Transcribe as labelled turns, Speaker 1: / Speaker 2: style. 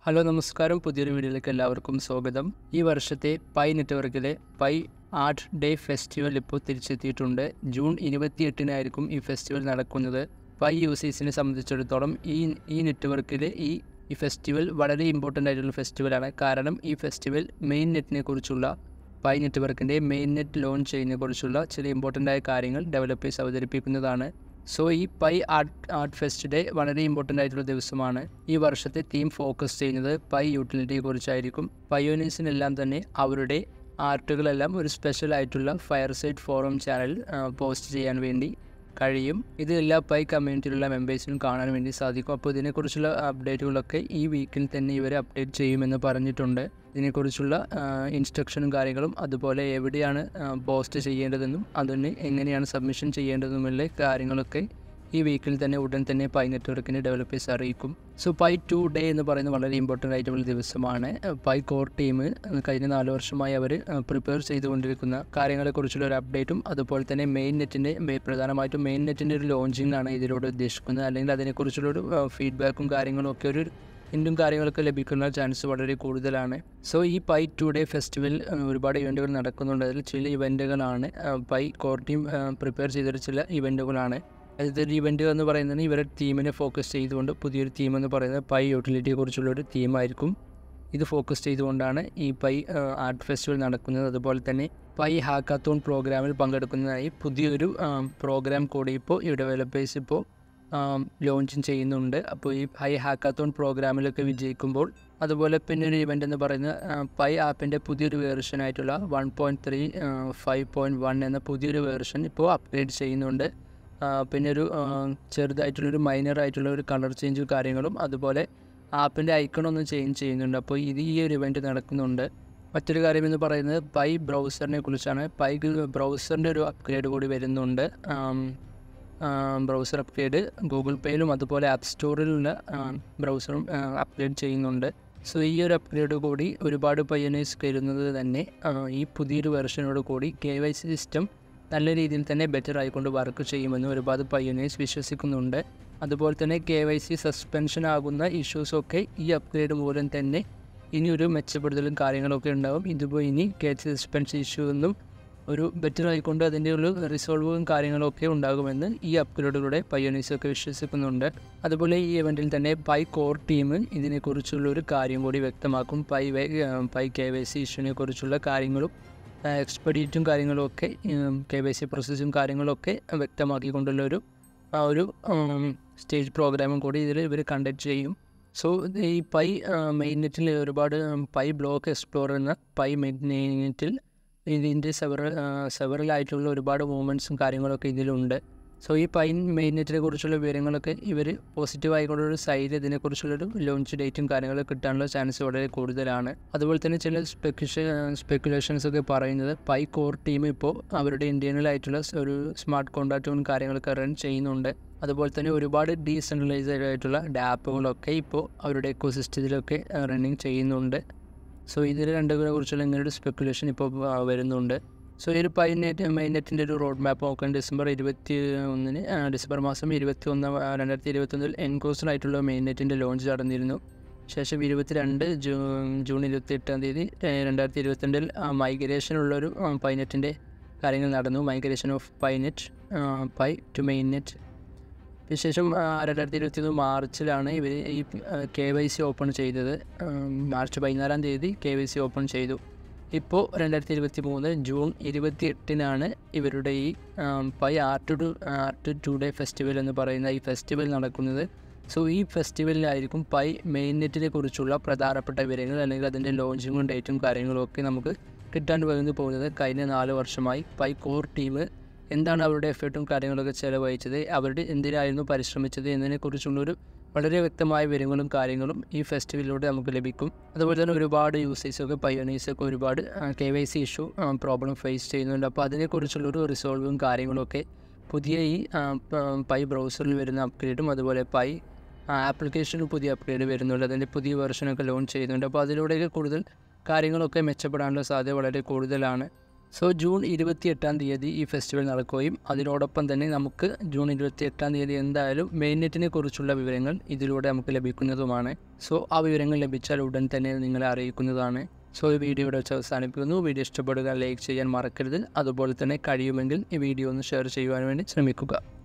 Speaker 1: hello നമസ്കാരം പുതിയൊരു വീഡിയോയിലേക്ക് എല്ലാവർക്കും സ്വാഗതം ഈ വർഷത്തെ പൈ നെറ്റ്വർക്കിലെ പൈ ആർട്ട് ഡേ ഫെസ്റ്റിവൽ ഇപ്പോൾ തിരിച്ചെത്തിയിട്ടുണ്ട് ജൂൺ ഇരുപത്തിയെട്ടിനായിരിക്കും ഈ ഫെസ്റ്റിവൽ നടക്കുന്നത് പൈ യൂസേഴ്സിനെ സംബന്ധിച്ചിടത്തോളം ഈ ഈ നെറ്റ്വർക്കിലെ ഈ ഈ ഫെസ്റ്റിവൽ വളരെ ഇമ്പോർട്ടൻ്റ് ആയിട്ടുള്ള ഫെസ്റ്റിവലാണ് കാരണം ഈ ഫെസ്റ്റിവൽ മെയിൻ നെറ്റിനെ കുറിച്ചുള്ള പൈ നെറ്റ്വർക്കിൻ്റെ മെയിൻ നെറ്റ് ലോഞ്ച് ചെയ്യുന്നതിനെ കുറിച്ചുള്ള ചില ഇമ്പോർട്ടൻ്റ് ആയ കാര്യങ്ങൾ ഡെവലപ്പേഴ്സ് അവതരിപ്പിക്കുന്നതാണ് സോ ഈ Pi art art fest day വളരെ ഇമ്പോർട്ടൻ്റ് ആയിട്ടുള്ള ദിവസമാണ് ഈ വർഷത്തെ തീം ഫോക്കസ് ചെയ്യുന്നത് പൈ യൂട്ടിലിറ്റിയെ കുറിച്ചായിരിക്കും പയോനീസിനെല്ലാം തന്നെ അവരുടെ ആർട്ടുകളെല്ലാം ഒരു സ്പെഷ്യൽ ആയിട്ടുള്ള fireside forum channel post ചെയ്യാൻ വേണ്ടി കഴിയും ഇത് എല്ലാ പൈ കമ്മ്യൂണിറ്റിയിലുള്ള മെമ്പേഴ്സിനും കാണാൻ വേണ്ടി സാധിക്കും അപ്പോൾ ഇതിനെക്കുറിച്ചുള്ള അപ്ഡേറ്റുകളൊക്കെ ഈ വീക്കിൽ തന്നെ ഇവർ അപ്ഡേറ്റ് ചെയ്യുമെന്ന് പറഞ്ഞിട്ടുണ്ട് ഇതിനെക്കുറിച്ചുള്ള ഇൻസ്ട്രക്ഷനും കാര്യങ്ങളും അതുപോലെ എവിടെയാണ് പോസ്റ്റ് ചെയ്യേണ്ടതെന്നും അതിന് എങ്ങനെയാണ് സബ്മിഷൻ ചെയ്യേണ്ടതെന്നുമുള്ള കാര്യങ്ങളൊക്കെ ഈ വീക്കിൽ തന്നെ ഉടൻ തന്നെ പൈ നെറ്റ്വർക്കിൻ്റെ ഡെവലപ്പേഴ്സ് അറിയിക്കും സോ പൈ ടു ഡേ എന്ന് പറയുന്നത് വളരെ ഇമ്പോർട്ടൻ്റ് ആയിട്ടുള്ള ദിവസമാണ് പൈ കോർ ടീം കഴിഞ്ഞ നാല് വർഷമായി അവർ പ്രിപ്പയർ ചെയ്തുകൊണ്ടിരിക്കുന്ന കാര്യങ്ങളെക്കുറിച്ചുള്ള ഒരു അപ്ഡേറ്റും അതുപോലെ തന്നെ മെയിൻ നെറ്റിൻ്റെ പ്രധാനമായിട്ടും മെയിൻ നെറ്റിൻ്റെ ഒരു ലോഞ്ചിങ് ആണ് ഇതിലൂടെ ഉദ്ദേശിക്കുന്നത് അല്ലെങ്കിൽ അതിനെക്കുറിച്ചുള്ള ഒരു ഫീഡ്ബാക്കും കാര്യങ്ങളും ഒക്കെ ഒരു ഹിൻഡും കാര്യങ്ങളൊക്കെ ലഭിക്കുന്ന ചാൻസ് വളരെ കൂടുതലാണ് സോ ഈ പൈ ടു ഡേ ഫെസ്റ്റിവൽ ഒരുപാട് ഇവൻറ്റുകൾ നടക്കുന്നുണ്ട് അതിൽ ചില ഇവൻറ്റുകളാണ് പൈ കോർ ടീം പ്രിപ്പയർ ചെയ്തൊരു ചില ഇവൻറ്റുകളാണ് അതൊരു ഇവൻറ്റ് എന്ന് പറയുന്നത് ഇവരുടെ ടീമിനെ ഫോക്കസ് ചെയ്തുകൊണ്ട് പുതിയൊരു തീം എന്ന് പറയുന്നത് പൈ യൂട്ടിലിറ്റിയെ കുറിച്ചുള്ള ഒരു തീമായിരിക്കും ഇത് ഫോക്കസ് ചെയ്തുകൊണ്ടാണ് ഈ പൈ ആർട്ട് ഫെസ്റ്റിവൽ നടക്കുന്നത് അതുപോലെ തന്നെ പൈ ഹാക്കാത്തോൺ പ്രോഗ്രാമിൽ പങ്കെടുക്കുന്നതിനായി പുതിയൊരു പ്രോഗ്രാം കൂടി ഇപ്പോൾ ഈ ഡെവലപ്പേഴ്സ് ഇപ്പോൾ ലോഞ്ചിങ് ചെയ്യുന്നുണ്ട് അപ്പോൾ ഈ പൈ ഹാക്കാത്തോൺ പ്രോഗ്രാമിലൊക്കെ വിജയിക്കുമ്പോൾ അതുപോലെ പിന്നെ ഒരു ഇവൻ്റ് എന്ന് പറയുന്നത് പൈ ആപ്പിൻ്റെ പുതിയൊരു വേർഷൻ ആയിട്ടുള്ള one point three five point one എന്ന പുതിയൊരു വേർഷൻ ഇപ്പോൾ അപ്ഗ്രേഡ് ചെയ്യുന്നുണ്ട് പിന്നെ ഒരു ചെറുതായിട്ടുള്ളൊരു മൈനർ ആയിട്ടുള്ള ഒരു കളർ ചേഞ്ചും കാര്യങ്ങളും അതുപോലെ ആപ്പിൻ്റെ ഐക്കണൊന്നും ചേഞ്ച് ചെയ്യുന്നുണ്ട് അപ്പോൾ ഇത് ഈ ഒരു ഇവൻറ്റ് നടക്കുന്നുണ്ട് മറ്റൊരു കാര്യം എന്ന് പറയുന്നത് പൈ ബ്രൗസറിനെ കുറിച്ചാണ് പൈ ബ്രൗസറിൻ്റെ ഒരു അപ്ഗ്രേഡ് കൂടി വരുന്നുണ്ട് ബ്രൗസർ അപ്ഗ്രേഡ് ഗൂഗിൾ പേയിലും അതുപോലെ ആപ്പ് സ്റ്റോറിലുള്ള ബ്രൗസറും അപ്ഗ്രേഡ് ചെയ്യുന്നുണ്ട് സോ ഈ ഒരു അപ്ഗ്രേഡ് കൂടി ഒരുപാട് പയ്യനേഴ്സ് കരുതുന്നത് തന്നെ ഈ പുതിയൊരു വെർഷനോട് കൂടി കെ വൈ സി സിസ്റ്റം നല്ല രീതിയിൽ തന്നെ ബെറ്റർ ആയിക്കൊണ്ട് വർക്ക് ചെയ്യുമെന്ന് ഒരുപാട് പയ്യനേഴ്സ് വിശ്വസിക്കുന്നുണ്ട് അതുപോലെ തന്നെ കെ വൈ സി സസ്പെൻഷൻ ആകുന്ന ഇഷ്യൂസൊക്കെ ഈ അപ്ഗ്രേഡ് മൂലം തന്നെ ഇനി ഒരു മെച്ചപ്പെടുത്തലും കാര്യങ്ങളൊക്കെ ഉണ്ടാവും ഇതിപ്പോൾ ഇനി കെ സി സസ്പെൻഷൻ ഇഷ്യൂ ഒന്നും ഒരു ബെറ്റർ ആയിക്കൊണ്ട് അതിൻ്റെ ഒരു റിസോൾവും കാര്യങ്ങളൊക്കെ ഉണ്ടാകുമെന്ന് ഈ അപ്ഗ്രേഡിലൂടെ പയ്യനീസൊക്കെ വിശ്വസിക്കുന്നുണ്ട് അതുപോലെ ഈ ഇവൻറ്റിൽ തന്നെ പൈ കോർ ടീം ഇതിനെക്കുറിച്ചുള്ള ഒരു കാര്യം കൂടി വ്യക്തമാക്കും Pi Pi K Y C ഇഷ്യൂവിനെ കുറിച്ചുള്ള കാര്യങ്ങളും എക്സ്പെഡീറ്റും കാര്യങ്ങളുമൊക്കെ കെ വൈ സി പ്രോസസ്സും കാര്യങ്ങളൊക്കെ വ്യക്തമാക്കിക്കൊണ്ടുള്ള ഒരു ആ ഒരു സ്റ്റേജ് പ്രോഗ്രാമും കൂടി ഇതിൽ ഇവർ കണ്ടക്ട് ചെയ്യും സോ ഈ പൈ മെയിൻ നെറ്റിൽ ഒരുപാട് പൈ ബ്ലോക്ക് എക്സ്പ്ലോർ എന്ന പൈ മെയിൻ നെറ്റിൽ ഇതിൻ്റെ സെവറൽ സെവറലായിട്ടുള്ള ഒരുപാട് മൂവ്മെൻറ്റ്സും കാര്യങ്ങളൊക്കെ ഇതിലുണ്ട് സോ ഈ പൈൻ മെയിൻ നെറ്റിനെ കുറിച്ചുള്ള വിവരങ്ങളൊക്കെ ഇവർ പോസിറ്റീവ് ആയിക്കൊണ്ടൊരു സൈഡ് ഇതിനെക്കുറിച്ചുള്ളൊരു ലോഞ്ച് ഡേറ്റും കാര്യങ്ങളൊക്കെ കിട്ടാനുള്ള ചാൻസ് വളരെ കൂടുതലാണ് അതുപോലെ തന്നെ ചില സ്പെക്കുലേഷൻ സ്പെക്കുലേഷൻസ് ഒക്കെ പറയുന്നത് പൈ കോർ ടീം ഇപ്പോൾ അവരുടെ ഇന്ത്യനിലായിട്ടുള്ള ഒരു സ്മാർട്ട് കോൺട്രാക്റ്റും കാര്യങ്ങളൊക്കെ റൺ ചെയ്യുന്നുണ്ട് അതുപോലെ തന്നെ ഒരുപാട് ഡീസെൻട്രലൈസ്ഡ് ആയിട്ടുള്ള ഡാപ്പുകളൊക്കെ ഇപ്പോൾ അവരുടെ എക്കോസിസ്റ്റത്തിലൊക്കെ റണ്ണിങ് ചെയ്യുന്നുണ്ട് സോ ഇതിൽ രണ്ടുപേരെ കുറിച്ചുള്ള ഇങ്ങനെ ഒരു സ്പെക്കുലേഷൻ ഇപ്പോൾ വരുന്നുണ്ട് സോ ഈ ഒരു പൈ നെറ്റ് മെയിൻ നെറ്റിൻ്റെ ഒരു റോഡ് മാപ്പ് നോക്കാൻ ഡിസംബർ ഇരുപത്തി ഒന്നിന് ഡിസംബർ മാസം ഇരുപത്തി ഒന്ന് രണ്ടായിരത്തി ഇരുപത്തൊന്നിൽ എൻകോസ്റ്റർ ആയിട്ടുള്ള മെയിൻ നെറ്റിൻ്റെ ലോഞ്ച് നടന്നിരുന്നു ശേഷം ഇരുപത്തിരണ്ട് ജൂൺ ജൂൺ ഇരുപത്തി എട്ടാം തീയതി രണ്ടായിരത്തി ഇരുപത്തിരണ്ടിൽ മൈഗ്രേഷൻ ഉള്ളൊരു പൈ നെറ്റിൻ്റെ കാര്യങ്ങൾ നടന്നു migration of Pi net Pi to main net ശേഷം രണ്ടായിരത്തി ഇരുപത്തി ഒന്ന് മാർച്ചിലാണ് ഇവർ ഈ കെ വൈ സി ഓപ്പൺ ചെയ്തത് മാർച്ച് പതിനാലാം തീയതി കെ വൈ സി ഓപ്പൺ ചെയ്തു ഇപ്പോൾ രണ്ടായിരത്തി ഇരുപത്തി മൂന്ന് ജൂൺ ഇരുപത്തി എട്ടിനാണ് ഇവരുടെ ഈ Pi art to art two day festival എന്ന് പറയുന്ന ഈ ഫെസ്റ്റിവൽ നടക്കുന്നത് സോ ഈ ഫെസ്റ്റിവലിലായിരിക്കും പൈ മെയിൻ നെറ്റിനെ കുറിച്ചുള്ള പ്രധാനപ്പെട്ട വിവരങ്ങൾ അല്ലെങ്കിൽ അതിൻ്റെ ലോഞ്ചിങ്ങും ഡേറ്റും കാര്യങ്ങളും ഒക്കെ നമുക്ക് കിട്ടാൻ വരുന്നു പോകുന്നത് കഴിഞ്ഞ നാല് വർഷമായി പൈ കോർ ടീം എന്താണ് അവരുടെ എഫേർട്ടും കാര്യങ്ങളൊക്കെ ചിലവഹിച്ചത് അവരുടെ എന്തിനായിരുന്നു പരിശ്രമിച്ചത് എന്നതിനെക്കുറിച്ചുള്ളൊരു വളരെ വ്യക്തമായ വിവരങ്ങളും കാര്യങ്ങളും ഈ ഫെസ്റ്റിവലിലൂടെ നമുക്ക് ലഭിക്കും അതുപോലെ തന്നെ ഒരുപാട് യൂസേഴ്സൊക്കെ പയോനീസൊക്കെ ഒരുപാട് K Y C issue problem face ചെയ്യുന്നുണ്ട് അപ്പോൾ അതിനെക്കുറിച്ചുള്ളൊരു റിസോൾവും കാര്യങ്ങളൊക്കെ പുതിയ ഈ പൈ ബ്രൗസറിൽ വരുന്ന അപ്ഗ്രേഡും അതുപോലെ പൈ ആപ്ലിക്കേഷനിൽ പുതിയ അപ്ഗ്രേഡ് വരുന്നുണ്ട് അതിൻ്റെ പുതിയ വെർഷനൊക്കെ ലോഞ്ച് ചെയ്യുന്നുണ്ട് അപ്പോൾ അതിലൂടെയൊക്കെ കൂടുതൽ കാര്യങ്ങളൊക്കെ മെച്ചപ്പെടാനുള്ള സാധ്യത വളരെ കൂടുതലാണ് സോ ജൂൺ ഇരുപത്തി എട്ടാം തീയതി ഈ ഫെസ്റ്റിവൽ നടക്കുകയും അതിനോടൊപ്പം തന്നെ നമുക്ക് ജൂൺ ഇരുപത്തി എട്ടാം തീയതി എന്തായാലും മെയിൻനെറ്റിനെ കുറിച്ചുള്ള വിവരങ്ങൾ ഇതിലൂടെ നമുക്ക് ലഭിക്കുന്നതുമാണ് സോ ആ വിവരങ്ങൾ ലഭിച്ചാൽ ഉടൻ തന്നെ നിങ്ങളെ അറിയിക്കുന്നതാണ് സോ ഈ വീഡിയോ ഇവിടെ വെച്ച് അവസാനിപ്പിക്കുന്നു വീഡിയോ ഇഷ്ടപ്പെടുക ലൈക്ക് ചെയ്യാൻ മറക്കരുത് അതുപോലെ തന്നെ കഴിയുമെങ്കിൽ ഈ വീഡിയോ ഒന്ന് ഷെയർ ചെയ്യുവാൻ വേണ്ടി ശ്രമിക്കുക